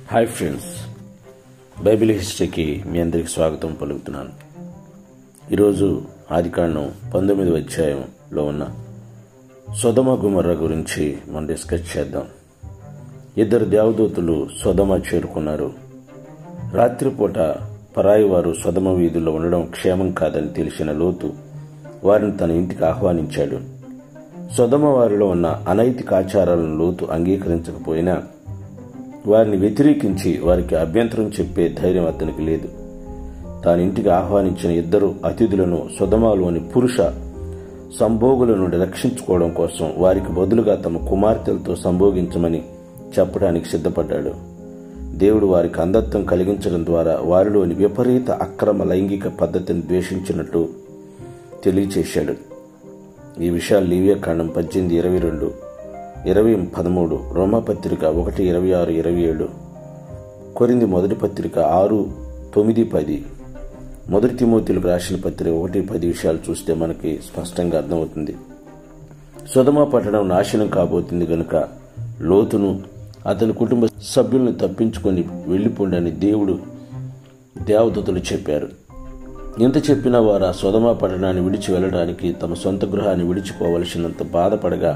hi friends Bible హిస్టరీకి మీ అందరికి స్వాగతం పలుకుతున్నాను ఈరోజు ఆదికాండం పంతొమ్మిది అధ్యాయంలో ఉన్న సొదమ గుమర్ర గురించి మనం డిస్కస్ చేద్దాం ఇద్దరు దేవదూతలు సొదమ చేరుకున్నారు రాత్రిపూట పరాయి వారు సొదమ వీధుల్లో ఉండడం క్షేమం కాదని తెలిసిన లోతు వారిని తన ఇంటికి ఆహ్వానించాడు సొదమ వారిలో ఉన్న అనైతిక ఆచారాలను లోతు అంగీకరించకపోయినా వారిని వ్యతిరేకించి వారికి అభ్యంతరం చెప్పే ధైర్యం అతనికి లేదు తాను ఇంటికి ఆహ్వానించిన ఇద్దరు అతిథులను సుధమాలోని పురుష సంభోగుల నుండి రక్షించుకోవడం కోసం వారికి బదులుగా తమ కుమార్తెలతో సంభోగించమని చెప్పడానికి సిద్ధపడ్డాడు దేవుడు వారికి అంధత్వం కలిగించడం ద్వారా వారిలోని విపరీత అక్రమ లైంగిక పద్ధతిని ద్వేషించినట్టు తెలియచేశాడు ఈ విషయాలు లీవ్యకాండం పద్దెనిమిది ఇరవై రెండు ఇరవై పదమూడు రోమపత్రిక ఒకటి ఇరవై ఆరు ఇరవై ఏడు కొరింది మొదటి పత్రిక ఆరు తొమ్మిది పది మొదటి తిమోతిలకు రాసిన పత్రిక ఒకటి పది విషయాలు చూస్తే మనకి స్పష్టంగా అర్థమవుతుంది సుధమ పట్టణం నాశనం కాబోతుంది గనుక లోతును అతని కుటుంబ సభ్యులను తప్పించుకొని వెళ్ళిపోండని దేవుడు దేవదూతలు చెప్పారు ఎంత చెప్పినా వారు ఆ సొదమ పట్టణాన్ని విడిచి వెళ్ళడానికి తమ సొంత గృహాన్ని విడిచిపోవలసినంత బాధపడగా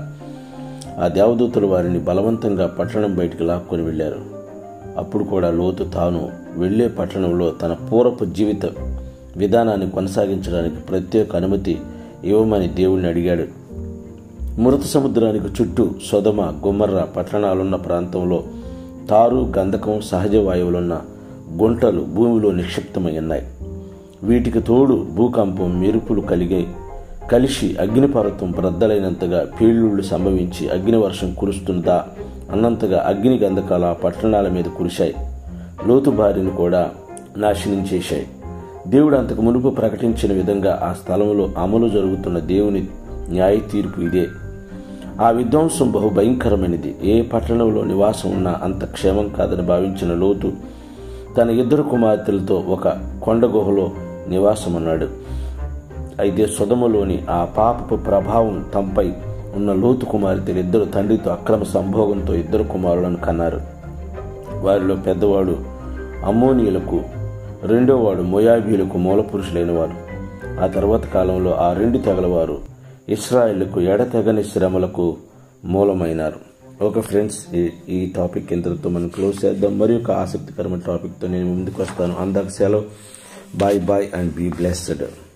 ఆ దేవదూతలు వారిని బలవంతంగా పట్టణం బయటికి లాక్కొని వెళ్ళారు అప్పుడు కూడా లోతు తాను వెళ్లే పట్టణంలో తన పూర్వపు జీవిత విధానాన్ని కొనసాగించడానికి ప్రత్యేక అనుమతి ఇవ్వమని దేవుణ్ణి అడిగాడు మృత సముద్రానికి చుట్టూ సొదమ గుమ్మర్ర పట్టణాలున్న ప్రాంతంలో తారు గంధకం సహజ వాయువులున్న గుంటలు భూమిలో నిక్షిప్తమై ఉన్నాయి వీటికి తోడు భూకంపం మెరుపులు కలిగే కలిసి అగ్నిపర్వతం బ్రద్దలైనంతగా పేలుళ్లు సంభవించి అగ్నివర్షం కురుస్తుందా అన్నంతగా అగ్ని గంధకాలు ఆ పట్టణాల మీద కురిశాయి లోతు బారిని కూడా నాశనం చేశాయి దేవుడు అంతకు మునుపు ప్రకటించిన విధంగా ఆ స్థలంలో అమలు జరుగుతున్న దేవుని న్యాయ తీర్పు ఇదే ఆ విధ్వంసం బహు భయంకరమైనది ఏ పట్టణంలో నివాసం ఉన్నా అంత క్షేమం కాదని భావించిన లోతు తన ఇద్దరు కుమార్తెలతో ఒక కొండ గుహలో నివాసమన్నాడు అయితే సుధములోని ఆ పాపపు ప్రభావం తమపై ఉన్న లోతు కుమార్తెలు ఇద్దరు తండ్రితో అక్రమ సంభోగంతో ఇద్దరు కుమారులను కన్నారు వారిలో పెద్దవాడు అమ్మోనియులకు రెండోవాడు మొయాబీలకు మూలపురుషులైన వారు ఆ తర్వాత కాలంలో ఆ రెండు తెగలవారు ఇస్రాయిళ్లకు ఎడతెగని శ్రమలకు మూలమైనారు ఓకే ఫ్రెండ్స్ ఈ టాపిక్ ఇంతటితో మనం క్లోజ్ చేద్దాం మరి ఒక ఆసక్తికరమైన టాపిక్తో నేను ముందుకు వస్తాను అందాక సెలవు bye bye and be blessed